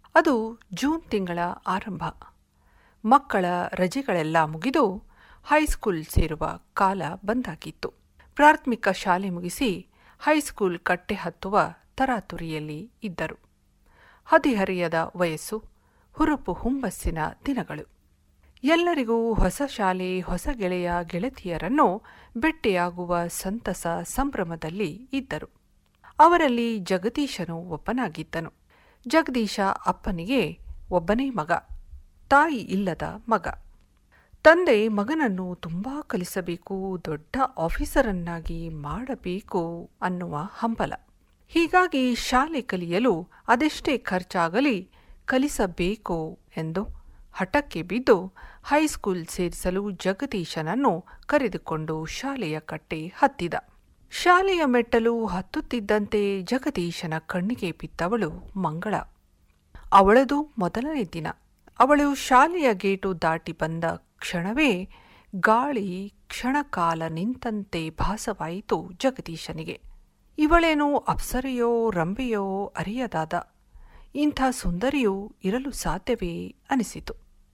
ಅದು ಜೂನ್ ತಿಂಗಳ ಆರಂಭ ಮಕ್ಕಳ ರಜೆಗಳೆಲ್ಲ ಮುಗಿದು ಹೈಸ್ಕೂಲ್ ಸೇರುವ ಕಾಲ ಬಂದಾಗಿತ್ತು ಪ್ರಾಥಮಿಕ ಶಾಲೆ ಮುಗಿಸಿ ಹೈಸ್ಕೂಲ್ ಕಟ್ಟೆ ಹತ್ತುವ ತರಾತುರಿಯಲ್ಲಿ ಇದ್ದರು ಹದಿಹರೆಯದ ವಯಸ್ಸು ಹುರುಪು ಹುಂಬಸ್ಸಿನ ದಿನಗಳು ಎಲ್ಲರಿಗೂ ಹೊಸ ಶಾಲೆ ಹೊಸ ಗೆಳೆಯ ಗೆಳತಿಯರನ್ನು ಭೆಟ್ಟಿಯಾಗುವ ಸಂತಸ ಸಂಭ್ರಮದಲ್ಲಿ ಇದ್ದರು ಅವರಲ್ಲಿ ಜಗದೀಶನು ಒಬ್ಬನಾಗಿದ್ದನು ಜಗದೀಶ ಅಪ್ಪನಿಗೆ ಒಬ್ಬನೇ ಮಗ ತಾಯಿ ಇಲ್ಲದ ಮಗ ತಂದೆ ಮಗನನ್ನು ತುಂಬಾ ಕಲಿಸಬೇಕು ದೊಡ್ಡ ಆಫೀಸರನ್ನಾಗಿ ಮಾಡಬೇಕು ಅನ್ನುವ ಹಂಬಲ ಹೀಗಾಗಿ ಶಾಲೆ ಕಲಿಯಲು ಅದೆಷ್ಟೇ ಖರ್ಚಾಗಲಿ ಕಲಿಸಬೇಕು ಎಂದು ಹಠಕ್ಕೆ ಬಿದ್ದು ಹೈಸ್ಕೂಲ್ ಸೇರಿಸಲು ಜಗದೀಶನನ್ನು ಕರೆದುಕೊಂಡು ಶಾಲೆಯ ಕಟ್ಟೆ ಹತ್ತಿದ ಶಾಲೆಯ ಮೆಟ್ಟಲು ಹತ್ತುತ್ತಿದ್ದಂತೆ ಜಗದೀಶನ ಕಣ್ಣಿಗೆ ಬಿದ್ದವಳು ಮಂಗಳ ಅವಳದು ಮೊದಲನೇ ದಿನ ಅವಳು ಶಾಲೆಯ ಗೇಟು ದಾಟಿ ಬಂದ ಕ್ಷಣವೇ ಗಾಳಿ ಕ್ಷಣಕಾಲ ನಿಂತಂತೆ ಭಾಸವಾಯಿತು ಜಗದೀಶನಿಗೆ ಇವಳೇನು ಅಪ್ಸರೆಯೋ ರಂಬೆಯೋ ಅರಿಯದಾದ ಇಂಥ ಸುಂದರಿಯೂ ಇರಲು ಸಾಧ್ಯವೇ ಅನಿಸಿತು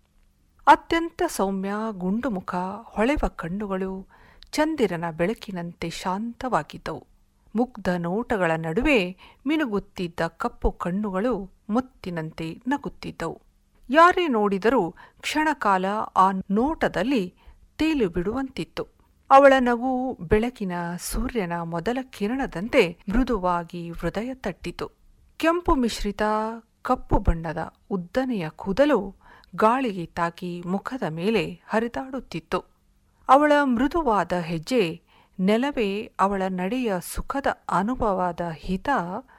ಅತ್ಯಂತ ಸೌಮ್ಯ ಗುಂಡು ಮುಖ ಹೊಳೆವ ಕಣ್ಣುಗಳು ಚಂದಿರನ ಬೆಳಕಿನಂತೆ ಶಾಂತವಾಗಿದ್ದವು ಮುಗ್ಧ ನೋಟಗಳ ನಡುವೆ ಮಿನುಗುತ್ತಿದ್ದ ಕಪ್ಪು ಕಣ್ಣುಗಳು ಮುತ್ತಿನಂತೆ ನಗುತ್ತಿದ್ದವು ಯಾರೇ ನೋಡಿದರೂ ಕ್ಷಣಕಾಲ ಆ ನೋಟದಲ್ಲಿ ತೇಲು ಬಿಡುವಂತಿತ್ತು ಅವಳ ನಗು ಬೆಳಕಿನ ಸೂರ್ಯನ ಮೊದಲ ಕಿರಣದಂತೆ ಮೃದುವಾಗಿ ಹೃದಯ ತಟ್ಟಿತು ಕೆಂಪು ಮಿಶ್ರಿತ ಕಪ್ಪು ಬಣ್ಣದ ಉದ್ದನೆಯ ಕೂದಲು ಗಾಳಿಗೆ ತಾಕಿ ಮುಖದ ಮೇಲೆ ಹರಿದಾಡುತ್ತಿತ್ತು ಅವಳ ಮೃದುವಾದ ಹೆಜ್ಜೆ ನೆಲವೇ ಅವಳ ನಡೆಯ ಸುಖದ ಅನುಭವದ ಹಿತ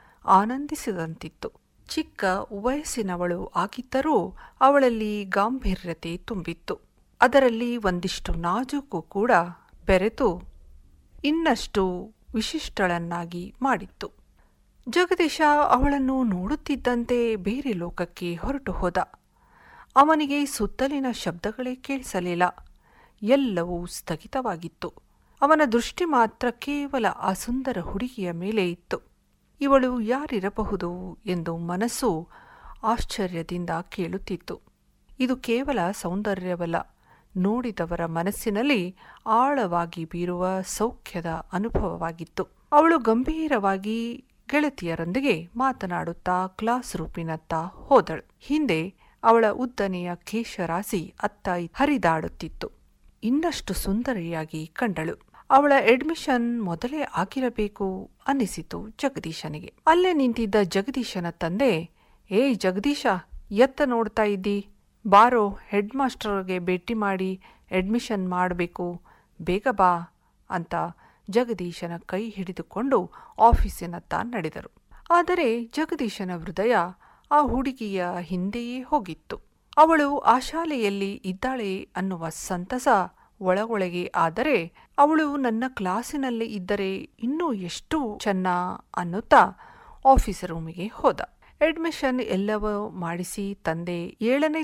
ಆನಂದಿಸಿದಂತಿತ್ತು ಚಿಕ್ಕ ವಯಸ್ಸಿನವಳು ಆಗಿದ್ದರೂ ಅವಳಲ್ಲಿ ಗಾಂಭೀರ್ಯತೆ ತುಂಬಿತ್ತು ಅದರಲ್ಲಿ ಒಂದಿಷ್ಟು ನಾಜೂಕು ಕೂಡ ಬೆರೆತು ಇನ್ನಷ್ಟು ವಿಶಿಷ್ಟಳನ್ನಾಗಿ ಮಾಡಿತ್ತು ಜಗದೀಶ ಅವಳನ್ನು ನೋಡುತ್ತಿದ್ದಂತೆ ಬೇರೆ ಲೋಕಕ್ಕೆ ಹೊರಟು ಹೋದ ಅವನಿಗೆ ಸುತ್ತಲಿನ ಶಬ್ದಗಳೇ ಕೇಳಿಸಲಿಲ್ಲ ಎಲ್ಲವೂ ಸ್ಥಗಿತವಾಗಿತ್ತು ಅವನ ದೃಷ್ಟಿ ಮಾತ್ರ ಕೇವಲ ಆ ಸುಂದರ ಹುಡುಗಿಯ ಮೇಲೆ ಇತ್ತು ಇವಳು ಯಾರಿರಬಹುದು ಎಂದು ಮನಸ್ಸು ಆಶ್ಚರ್ಯದಿಂದ ಕೇಳುತ್ತಿತ್ತು ಇದು ಕೇವಲ ಸೌಂದರ್ಯವಲ್ಲ ನೋಡಿದವರ ಮನಸ್ಸಿನಲ್ಲಿ ಆಳವಾಗಿ ಬೀರುವ ಸೌಖ್ಯದ ಅನುಭವವಾಗಿತ್ತು ಅವಳು ಗಂಭೀರವಾಗಿ ಗೆಳತಿಯರೊಂದಿಗೆ ಮಾತನಾಡುತ್ತಾ ಕ್ಲಾಸ್ ರೂಪಿನತ್ತ ಹೋದಳು ಹಿಂದೆ ಅವಳ ಉದ್ದನೆಯ ಕೇಶರಾಶಿ ಅತ್ತ ಹರಿದಾಡುತ್ತಿತ್ತು ಇನ್ನಷ್ಟು ಸುಂದರಿಯಾಗಿ ಕಂಡಳು ಅವಳ ಅಡ್ಮಿಷನ್ ಮೊದಲೇ ಆಗಿರಬೇಕು ಅನ್ನಿಸಿತು ಜಗದೀಶನಿಗೆ ಅಲ್ಲೇ ನಿಂತಿದ್ದ ಜಗದೀಶನ ತಂದೆ ಏಯ್ ಜಗದೀಶ ಎತ್ತ ನೋಡ್ತಾ ಇದ್ದಿ ಬಾರೋ ಹೆಡ್ ಮಾಸ್ಟರ್ಗೆ ಭೇಟಿ ಮಾಡಿ ಅಡ್ಮಿಷನ್ ಮಾಡಬೇಕು ಬೇಗ ಬಾ ಅಂತ ಜಗದೀಶನ ಕೈ ಹಿಡಿದುಕೊಂಡು ಆಫೀಸಿನತ್ತ ನಡೆದರು ಆದರೆ ಜಗದೀಶನ ಹೃದಯ ಆ ಹುಡುಗಿಯ ಹಿಂದೆಯೇ ಹೋಗಿತ್ತು ಅವಳು ಆ ಶಾಲೆಯಲ್ಲಿ ಇದ್ದಾಳೆ ಅನ್ನುವ ಸಂತಸ ಒಳಗೊಳಗೆ ಆದರೆ ಅವಳು ನನ್ನ ಕ್ಲಾಸಿನಲ್ಲಿ ಇದ್ದರೆ ಇನ್ನೂ ಎಷ್ಟು ಚೆನ್ನ ಅನ್ನುತ್ತಾ ಆಫೀಸ್ ರೂಮಿಗೆ ಹೋದ ಅಡ್ಮಿಷನ್ ಎಲ್ಲವೂ ಮಾಡಿಸಿ ತಂದೆ ಏಳನೇ